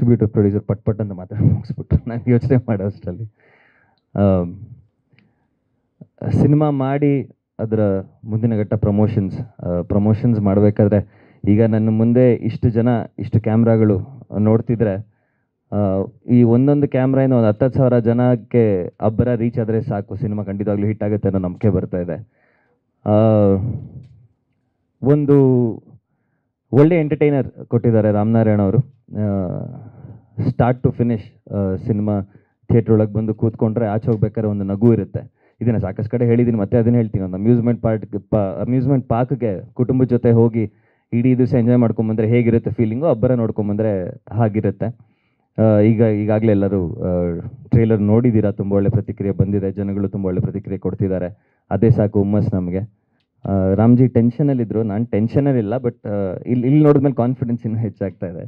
distributor producer ಪಟ್ ಪಟ್ ಅಂತ ಮಾತಾಡಿ ಮುಗಿಸ್ಬಿಟ್ರು ನಾನು ಯೋಚನೆ ಮಾಡೋ ಅಷ್ಟರಲ್ಲಿ ಸಿನಿಮಾ ಮಾಡಿ ಅದರ ಮುಂದಿನ ಘಟ್ಟ ಪ್ರಮೋಷನ್ಸ್ ಪ್ರಮೋಷನ್ಸ್ ಮಾಡಬೇಕಾದ್ರೆ ಈಗ ನನ್ನ ಮುಂದೆ ಇಷ್ಟು ಜನ ಇಷ್ಟು ಕ್ಯಾಮ್ರಾಗಳು ನೋಡ್ತಿದ್ರೆ ಆ, ಈ ಒಂದೊಂದು ಕ್ಯಾಮ್ರಾಯಿಂದ ಒಂದು ಹತ್ತತ್ತು ಸಾವಿರ ಜನಕ್ಕೆ ಅಬ್ಬರ ರೀಚ್ ಆದರೆ ಸಾಕು ಸಿನಿಮಾ ಖಂಡಿತವಾಗ್ಲೂ ಹಿಟ್ ಆಗುತ್ತೆ ಅನ್ನೋ ನಂಬಿಕೆ ಬರ್ತಾ ಇದೆ ಆ, ಒಂದು ಒಳ್ಳೆ ಎಂಟರ್ಟೈನರ್ ಕೊಟ್ಟಿದ್ದಾರೆ ರಾಮನಾರಾಯಣ ಅವರು start to finish cinema theatre ಒಳಗೆ ಬಂದು ಕೂತ್ಕೊಂಡ್ರೆ ಆಚೆ ಹೋಗ್ಬೇಕಾದ್ರೆ ಒಂದು ನಗು ಇರುತ್ತೆ ಇದನ್ನು ಸಾಕಷ್ಟು ಕಡೆ ಹೇಳಿದ್ದೀನಿ ಮತ್ತೆ ಅದನ್ನ ಹೇಳ್ತೀನಿ ಒಂದು ಅಮ್ಯೂಸ್ಮೆಂಟ್ ಪಾರ್ಕ್ ಪಾ ಅಮ್ಯೂಸ್ಮೆಂಟ್ ಪಾರ್ಕ್ಗೆ ಕುಟುಂಬದ ಜೊತೆ ಹೋಗಿ ಇಡೀ ದಿವಸ ಎಂಜಾಯ್ ಮಾಡ್ಕೊಂಬಂದ್ರೆ ಹೇಗಿರುತ್ತೆ ಫೀಲಿಂಗು ಅಬ್ಬರ ನೋಡ್ಕೊಂಬಂದ್ರೆ ಹಾಗಿರುತ್ತೆ ಆ, ಈಗ ಈಗಾಗಲೇ ಎಲ್ಲರೂ ಟ್ರೇಲರ್ ನೋಡಿದ್ದೀರಾ ತುಂಬ ಒಳ್ಳೆ ಪ್ರತಿಕ್ರಿಯೆ ಬಂದಿದೆ ಜನಗಳು ತುಂಬ ಒಳ್ಳೆ ಪ್ರತಿಕ್ರಿಯೆ ಕೊಡ್ತಿದ್ದಾರೆ ಅದೇ ಸಾಕು ಹುಮ್ಮಸ್ ನಮಗೆ ರಾಮ್ಜಿ ಟೆನ್ಷನಲ್ಲಿದ್ದರು ನಾನು ಟೆನ್ಷನಲ್ಲಿಲ್ಲ ಬಟ್ ಇಲ್ಲಿ ಇಲ್ಲಿ ನೋಡಿದ್ಮೇಲೆ ಕಾನ್ಫಿಡೆನ್ಸ್ ಇನ್ನೂ ಹೆಚ್ಚಾಗ್ತಾ ಇದೆ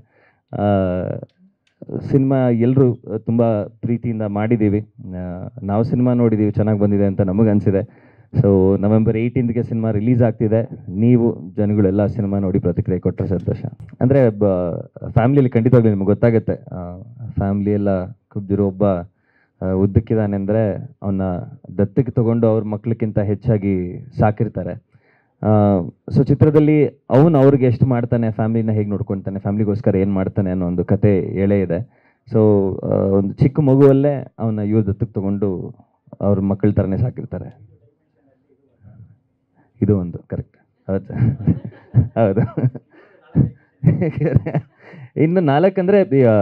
ಸಿನಿಮಾ ಎಲ್ಲರೂ ತುಂಬ ಪ್ರೀತಿಯಿಂದ ಮಾಡಿದ್ದೀವಿ ಆ, ನಾವು ಸಿನಿಮಾ ನೋಡಿದ್ದೀವಿ ಚೆನ್ನಾಗಿ ಬಂದಿದೆ ಅಂತ ನಮಗೆ ಅನಿಸಿದೆ ಸೊ ನವೆಂಬರ್ ಏಯ್ಟೀನ್ತ್ಗೆ ಸಿನಿಮಾ ರಿಲೀಸ್ ಆಗ್ತಿದೆ ನೀವು ಜನಗಳೆಲ್ಲ ಸಿನಿಮಾ ನೋಡಿ ಪ್ರತಿಕ್ರಿಯೆ ಕೊಟ್ಟರೆ ಸಂತೋಷ ಅಂದರೆ ಫ್ಯಾಮ್ಲಿಯಲ್ಲಿ ಖಂಡಿತವಾಗ್ಲೂ ನಿಮ್ಗೆ ಗೊತ್ತಾಗುತ್ತೆ ಫ್ಯಾಮ್ಲಿ ಎಲ್ಲ ಕುಬ್ಜಿರೋ ಒಬ್ಬ ಆ, ಉದ್ದಕ್ಕಿದ್ದಾನೆ ಅಂದರೆ ಅವನ್ನ ದತ್ತಕ್ಕೆ ತಗೊಂಡು ಅವ್ರ ಮಕ್ಳಿಗಿಂತ ಹೆಚ್ಚಾಗಿ ಸಾಕಿರ್ತಾರೆ ಸೊ ಚಿತ್ರದಲ್ಲಿ ಅವನು ಅವ್ರಿಗೆ ಎಷ್ಟು ಮಾಡ್ತಾನೆ ಫ್ಯಾಮಿಲಿನ ಹೇಗೆ ನೋಡ್ಕೊಳ್ತಾನೆ ಫ್ಯಾಮಿಲಿಗೋಸ್ಕರ ಏನು ಮಾಡ್ತಾನೆ ಅನ್ನೋ ಒಂದು ಕತೆ ಎಳೆ ಇದೆ ಸೊ ಒಂದು ಚಿಕ್ಕ ಮಗುವಲ್ಲೇ ಅವನ ಇವ್ರ ದತ್ತಕ್ಕೆ ತಗೊಂಡು ಅವ್ರ ಮಕ್ಕಳ ಥರನೇ ಸಾಕಿರ್ತಾರೆ ಇದು ಒಂದು ಕರೆಕ್ಟ್ ಹೌದು ಹೌದು ಇನ್ನು ನಾಲ್ಕಂದ್ರೆ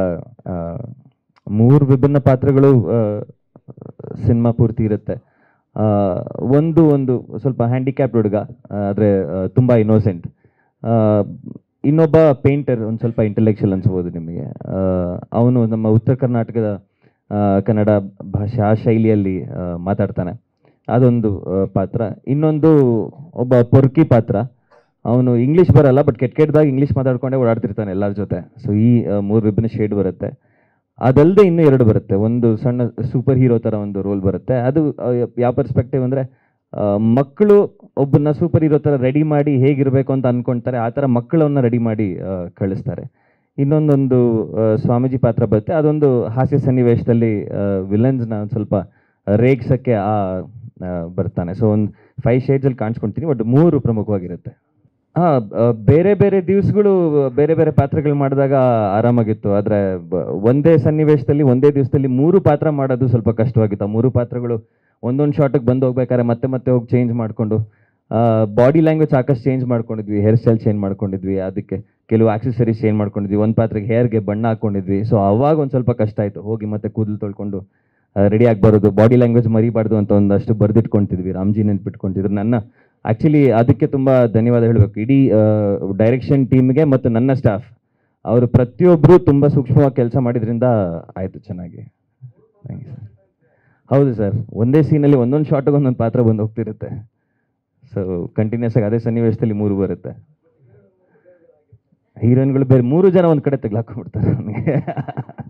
ಮೂರು ವಿಭಿನ್ನ ಪಾತ್ರಗಳು ಸಿನಿಮಾ ಪೂರ್ತಿ ಇರುತ್ತೆ ಆ, ಒಂದು ಒಂದು ಸ್ವಲ್ಪ ಹ್ಯಾಂಡಿಕ್ಯಾಪ್ಡ್ ಹುಡುಗ ಆದರೆ ತುಂಬ ಇನ್ನೋಸೆಂಟ್ ಇನ್ನೊಬ್ಬ ಪೇಂಟರ್ ಒಂದು ಸ್ವಲ್ಪ ಇಂಟೆಲೆಕ್ಚುಯಲ್ ಅನ್ಸ್ಬೋದು ನಿಮಗೆ ಅವನು ನಮ್ಮ ಉತ್ತರ ಕರ್ನಾಟಕದ ಆ, ಕನ್ನಡ ಭಾಷಾ ಶೈಲಿಯಲ್ಲಿ ಆ, ಮಾತಾಡ್ತಾನೆ ಅದೊಂದು ಆ, ಪಾತ್ರ ಇನ್ನೊಂದು ಒಬ್ಬ ಪೊರ್ಕಿ ಪಾತ್ರ ಅವನು ಇಂಗ್ಲೀಷ್ ಬರಲ್ಲ ಬಟ್ ಕೆಟ್ಟ ಕೆಟ್ಟದಾಗ ಇಂಗ್ಲೀಷ್ ಮಾತಾಡ್ಕೊಂಡೇ ಓಡಾಡ್ತಿರ್ತಾನೆ ಎಲ್ಲರ ಜೊತೆ ಸೊ ಈ ಆ, ಮೂರು ವಿಭಿನ್ನ ಶೇಡ್ ಬರುತ್ತೆ ಅದಲ್ಲದೆ ಇನ್ನೂ ಎರಡು ಬರುತ್ತೆ ಒಂದು ಸಣ್ಣ ಸೂಪರ್ ಹೀರೋ ಥರ ಒಂದು ರೋಲ್ ಬರುತ್ತೆ ಅದು ಆ, ಯಾವ ಪರ್ಸ್ಪೆಕ್ಟಿವ್ ಅಂದರೆ ಮಕ್ಕಳು ಒಬ್ಬನ್ನ ಸೂಪರ್ ಹೀರೋ ಥರ ರೆಡಿ ಮಾಡಿ ಹೇಗಿರಬೇಕು ಅಂತ ಅನ್ಕೊಳ್ತಾರೆ ಆ ಥರ ಮಕ್ಕಳನ್ನ ರೆಡಿ ಮಾಡಿ ಆ, ಕಳಿಸ್ತಾರೆ ಇನ್ನೊಂದೊಂದು ಆ, ಸ್ವಾಮೀಜಿ ಪಾತ್ರ ಬರುತ್ತೆ ಅದೊಂದು ಹಾಸ್ಯ ಸನ್ನಿವೇಶದಲ್ಲಿ ವಿಲನ್ಸ್ನ ಒಂದು ಸ್ವಲ್ಪ ರೇಗ್ಸಕ್ಕೆ ಆ ಆ, ಬರ್ತಾನೆ ಸೊ ಒಂದು ಫೈವ್ ಶೇಡ್ಸಲ್ಲಿ ಕಾಣಿಸ್ಕೊಳ್ತೀನಿ ಬಟ್ ಮೂರು ಪ್ರಮುಖವಾಗಿರುತ್ತೆ ಹಾಂ ಬೇರೆ ಬೇರೆ ದಿವಸಗಳು ಬೇರೆ ಬೇರೆ ಪಾತ್ರಗಳು ಮಾಡಿದಾಗ ಆರಾಮಾಗಿತ್ತು ಆದರೆ ಒಂದೇ ಸನ್ನಿವೇಶದಲ್ಲಿ ಒಂದೇ ದಿವಸದಲ್ಲಿ ಮೂರು ಪಾತ್ರ ಮಾಡೋದು ಸ್ವಲ್ಪ ಕಷ್ಟವಾಗಿತ್ತು ಆ ಮೂರು ಪಾತ್ರಗಳು ಒಂದೊಂದು ಶಾರ್ಟಿಗೆ ಬಂದು ಹೋಗ್ಬೇಕಾದ್ರೆ ಮತ್ತೆ ಮತ್ತೆ ಹೋಗಿ ಚೇಂಜ್ ಮಾಡಿಕೊಂಡು ಬಾಡಿ ಲ್ಯಾಂಗ್ವೇಜ್ ಸಾಕಷ್ಟು ಚೇಂಜ್ ಮಾಡ್ಕೊಂಡಿದ್ವಿ ಹೇರ್ ಸ್ಟೈಲ್ ಚೇಂಜ್ ಮಾಡ್ಕೊಂಡಿದ್ವಿ ಅದಕ್ಕೆ ಕೆಲವು ಆಕ್ಸೆಸರೀಸ್ ಚೇಂಜ್ ಮಾಡ್ಕೊಂಡಿದ್ವಿ ಒಂದು ಪಾತ್ರೆಗೆ ಹೇರ್ಗೆ ಬಣ್ಣ ಹಾಕ್ಕೊಂಡಿದ್ವಿ ಸೊ ಅವಾಗ ಒಂದು ಸ್ವಲ್ಪ ಕಷ್ಟ ಆಯಿತು ಹೋಗಿ ಮತ್ತೆ ಕೂದಲು ತೊಳ್ಕೊಂಡು ರೆಡಿ ಆಗಿ ಬರೋದು ಬಾಡಿ ಲ್ಯಾಂಗ್ವೇಜ್ ಮರಿಬಾರ್ದು ಅಂತ ಒಂದಷ್ಟು ಬರೆದಿಟ್ಕೊಂತಿದ್ವಿ ರಾಮ್ಜಿ ನೆನ್ಪಿಟ್ಕೊಂತಿದ್ರು ನನ್ನ ಆ್ಯಕ್ಚುಲಿ ಅದಕ್ಕೆ ತುಂಬ ಧನ್ಯವಾದ ಹೇಳಬೇಕು ಇಡೀ ಡೈರೆಕ್ಷನ್ ಟೀಮ್ಗೆ ಮತ್ತು ನನ್ನ ಸ್ಟಾಫ್ ಅವರು ಪ್ರತಿಯೊಬ್ಬರು ತುಂಬ ಸೂಕ್ಷ್ಮವಾಗಿ ಕೆಲಸ ಮಾಡಿದ್ರಿಂದ ಆಯಿತು ಚೆನ್ನಾಗಿ ಥ್ಯಾಂಕ್ ಯು ಸರ್ ಹೌದು ಸರ್ ಒಂದೇ ಸೀನಲ್ಲಿ ಒಂದೊಂದು ಶಾರ್ಟಿಗೆ ಒಂದೊಂದು ಪಾತ್ರ ಬಂದು ಹೋಗ್ತಿರುತ್ತೆ ಸೊ ಕಂಟಿನ್ಯೂಸ್ ಆಗಿ ಅದೇ ಸನ್ನಿವೇಶದಲ್ಲಿ ಮೂರು ಬರುತ್ತೆ ಹೀರೋಯಿನ್ಗಳು ಬೇರೆ ಮೂರು ಜನ ಒಂದು ಕಡೆ ತೆಗ್ಲಾಕೊಂಡ್ಬಿಡ್ತಾರೆ ನನಗೆ